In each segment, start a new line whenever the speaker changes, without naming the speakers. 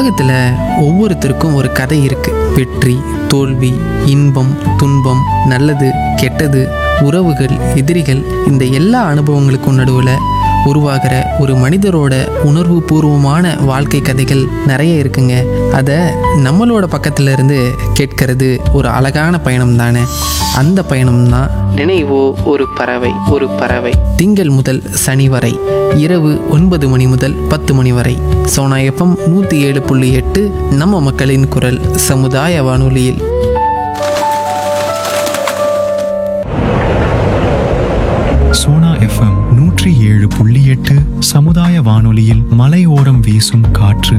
உலகத்தில் ஒவ்வொருத்தருக்கும் ஒரு கதை இருக்கு வெற்றி தோல்வி இன்பம் துன்பம் நல்லது கெட்டது உறவுகள் எதிரிகள் இந்த எல்லா அனுபவங்களுக்கும் நடுவில் உருவாகிற ஒரு மனிதரோட உணர்வு பூர்வமான வாழ்க்கை கதைகள் நிறைய இருக்குங்க அதை நம்மளோட பக்கத்துல இருந்து கேட்கறது ஒரு அழகான பயணம் தானே அந்த பயணம் தான் நினைவோ ஒரு பறவை ஒரு பறவை திங்கள் முதல் சனி வரை இரவு ஒன்பது மணி முதல் பத்து மணி வரை சோனா எஃப்எம் நூற்றி ஏழு புள்ளி எட்டு நம்ம மக்களின் குரல் சமுதாய வானொலியில்
சோனா எஃப்எம் நூற்றி ஏழு புள்ளி எட்டு சமுதாய வானொலியில் மலையோரம் வீசும் காற்று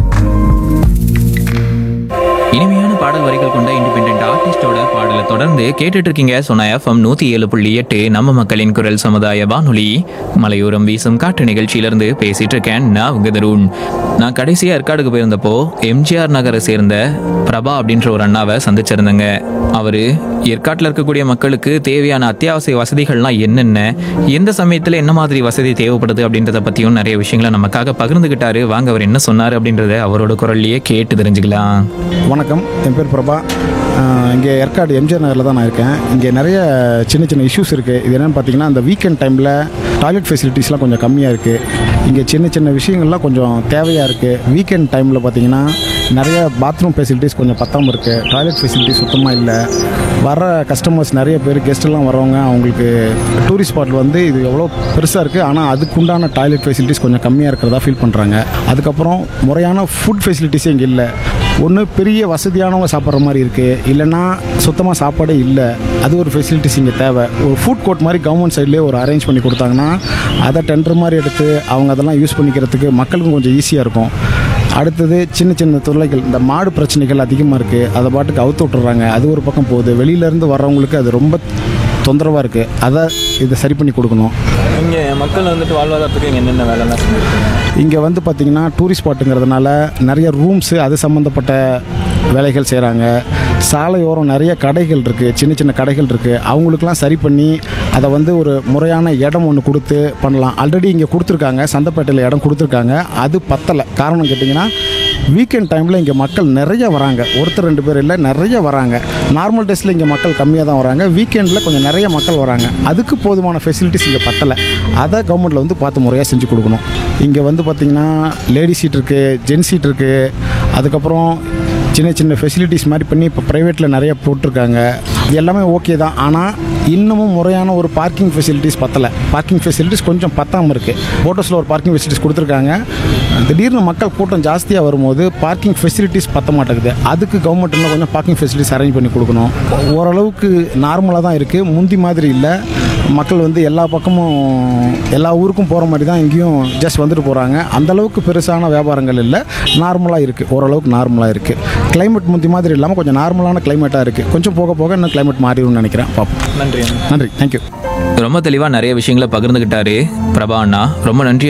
இனிமையான பாடல் வரிகள் கொண்ட இண்டிபெண்ட் ஆர்டிஸ்டோட பாடலை தொடர்ந்து கேட்டுட்டு இருக்கீங்க சொன்ன எஃப்எம் நூத்தி ஏழு புள்ளி எட்டு நம்ம மக்களின் குரல் சமுதாய வானொலி மலையோரம் வீசும் காற்று நிகழ்ச்சியிலிருந்து பேசிட்டு இருக்கேன் நான் உங்க தருண் நான் கடைசியா ஏற்காடுக்கு போயிருந்தப்போ எம்ஜிஆர் நகரை சேர்ந்த பிரபா அப்படின்ற ஒரு அண்ணாவை சந்திச்சிருந்தேங்க அவரு ஏற்காட்டில் இருக்கக்கூடிய மக்களுக்கு தேவையான அத்தியாவசிய வசதிகள்லாம் என்னென்ன எந்த சமயத்தில் என்ன மாதிரி வசதி தேவைப்படுது அப்படின்றத பற்றியும் நிறைய விஷயங்களை நமக்காக பகிர்ந்துக்கிட்டாரு வாங்க அவர் என்ன சொன்னார் அப்படின்றத அவரோட குரல்லையே கேட்டு தெரிஞ்சுக்கலாம்
வணக்கம் என் பேர் பிரபா ஆஹ் இங்கே ஏற்காடு எம்ஜிஆர் நகரில் தான் நான் இருக்கேன் இங்கே நிறைய சின்ன சின்ன இஷ்யூஸ் இருக்குது இது என்னென்னு பார்த்தீங்கன்னா அந்த வீக்கெண்ட் டைமில் டாய்லெட் ஃபெசிலிட்டிஸ்லாம் கொஞ்சம் கம்மியாக இருக்குது இங்கே சின்ன சின்ன விஷயங்கள்லாம் கொஞ்சம் தேவையாக இருக்குது வீக்கெண்ட் டைமில் பார்த்தீங்கன்னா நிறைய பாத்ரூம் ஃபெசிலிட்டிஸ் கொஞ்சம் பத்தாமல் இருக்குது டாய்லெட் ஃபெசிலிட்டிஸ் சுத்தமாக இல்லை வர கஸ்டமர்ஸ் நிறைய பேர் கெஸ்ட்டெல்லாம் வரவங்க அவங்களுக்கு டூரிஸ்ட் ஸ்பாட் வந்து இது எவ்வளோ பெருசாக இருக்குது ஆனால் அதுக்குண்டான டாய்லெட் ஃபெசிலிட்டிஸ் கொஞ்சம் கம்மியாக இருக்கிறதா ஃபீல் பண்ணுறாங்க அதுக்கப்புறம் முறையான ஃபுட் ஃபெசிலிட்டிஸே இங்கே இல்லை ஒன்று பெரிய வசதியானவங்க சாப்பிட்ற மாதிரி இருக்குது இல்லைன்னா சுத்தமாக சாப்பாடே இல்லை அது ஒரு ஃபெசிலிட்டிஸ் இங்கே தேவை ஒரு ஃபுட் கோர்ட் மாதிரி கவர்மெண்ட் சைட்லேயே ஒரு அரேஞ்ச் பண்ணி கொடுத்தாங்கன்னா அதை டெண்டர் மாதிரி எடுத்து அவங்க அதெல்லாம் யூஸ் பண்ணிக்கிறதுக்கு மக்களுக்கும் கொஞ்சம் ஈஸியாக இருக்கும் அடுத்தது சின்ன சின்ன தொல்லைகள் இந்த மாடு பிரச்சனைகள் அதிகமாக இருக்குது அதை பாட்டுக்கு அவுத்து விட்டுறாங்க அது ஒரு பக்கம் போகுது வெளியிலேருந்து வர்றவங்களுக்கு அது ரொம்ப தொந்தரவாக இருக்குது அதை இதை சரி பண்ணி கொடுக்கணும்
இங்கே மக்கள் வந்துட்டு வாழ்வாதாரத்துக்கு இங்கே என்னென்ன வேலைலாம்
இங்கே வந்து பார்த்திங்கன்னா டூரிஸ்ட் ஸ்பாட்டுங்கிறதுனால நிறைய ரூம்ஸு அது சம்மந்தப்பட்ட வேலைகள் செய்கிறாங்க சாலையோரம் நிறைய கடைகள் இருக்குது சின்ன சின்ன கடைகள் இருக்குது அவங்களுக்குலாம் சரி பண்ணி அதை வந்து ஒரு முறையான இடம் ஒன்று கொடுத்து பண்ணலாம் ஆல்ரெடி இங்கே கொடுத்துருக்காங்க சந்தைப்பேட்டையில் இடம் கொடுத்துருக்காங்க அது பத்தலை காரணம் கேட்டிங்கன்னா வீக்கெண்ட் டைமில் இங்கே மக்கள் நிறைய வராங்க ஒருத்தர் ரெண்டு பேர் இல்லை நிறைய வராங்க நார்மல் டேஸில் இங்கே மக்கள் கம்மியாக தான் வராங்க வீக்கெண்டில் கொஞ்சம் நிறைய மக்கள் வராங்க அதுக்கு போதுமான ஃபெசிலிட்டிஸ் இங்கே பத்தலை அதை கவர்மெண்ட்டில் வந்து பார்த்து முறையாக செஞ்சு கொடுக்கணும் இங்கே வந்து பார்த்திங்கன்னா லேடி சீட் இருக்குது ஜென்ஸ் சீட் இருக்குது அதுக்கப்புறம் சின்ன சின்ன ஃபெசிலிட்டிஸ் மாதிரி பண்ணி இப்போ ப்ரைவேட்டில் நிறைய போட்டிருக்காங்க இது எல்லாமே ஓகே தான் ஆனால் இன்னமும் முறையான ஒரு பார்க்கிங் ஃபெசிலிட்டிஸ் பத்தலை பார்க்கிங் ஃபெசிலிட்டிஸ் கொஞ்சம் பத்தாமல் இருக்குது போட்டோஸில் ஒரு பார்க்கிங் ஃபெசிலிட்டிஸ் கொடுத்துருக்காங்க திடீர்னு மக்கள் கூட்டம் ஜாஸ்தியாக வரும்போது பார்க்கிங் ஃபெசிலிட்டிஸ் பத்த மாட்டேங்குது அதுக்கு கவர்மெண்ட் இன்னும் கொஞ்சம் பார்க்கிங் ஃபெசிலிட்டிஸ் அரேஞ்ச் பண்ணி கொடுக்கணும் ஓரளவுக்கு நார்மலாக தான் இருக்குது முந்தி மாதிரி இல்லை மக்கள் வந்து எல்லா பக்கமும் எல்லா ஊருக்கும் போகிற மாதிரி தான் இங்கேயும் ஜஸ்ட் வந்துட்டு போகிறாங்க அந்தளவுக்கு பெருசான வியாபாரங்கள் இல்லை நார்மலாக இருக்குது ஓரளவுக்கு நார்மலாக இருக்குது கிளைமேட் முந்தி மாதிரி இல்லாமல் கொஞ்சம் நார்மலான கிளைமேட்டாக இருக்குது கொஞ்சம் போக போக இன்னும் கிளைமேட் மாறிடும்னு நினைக்கிறேன் பார்ப்போம்
நன்றி
நன்றி தேங்க்யூ
ரொம்ப தெளிவாக நிறைய விஷயங்களை பகிர்ந்துக்கிட்டாரு பிரபா அண்ணா ரொம்ப நன்றி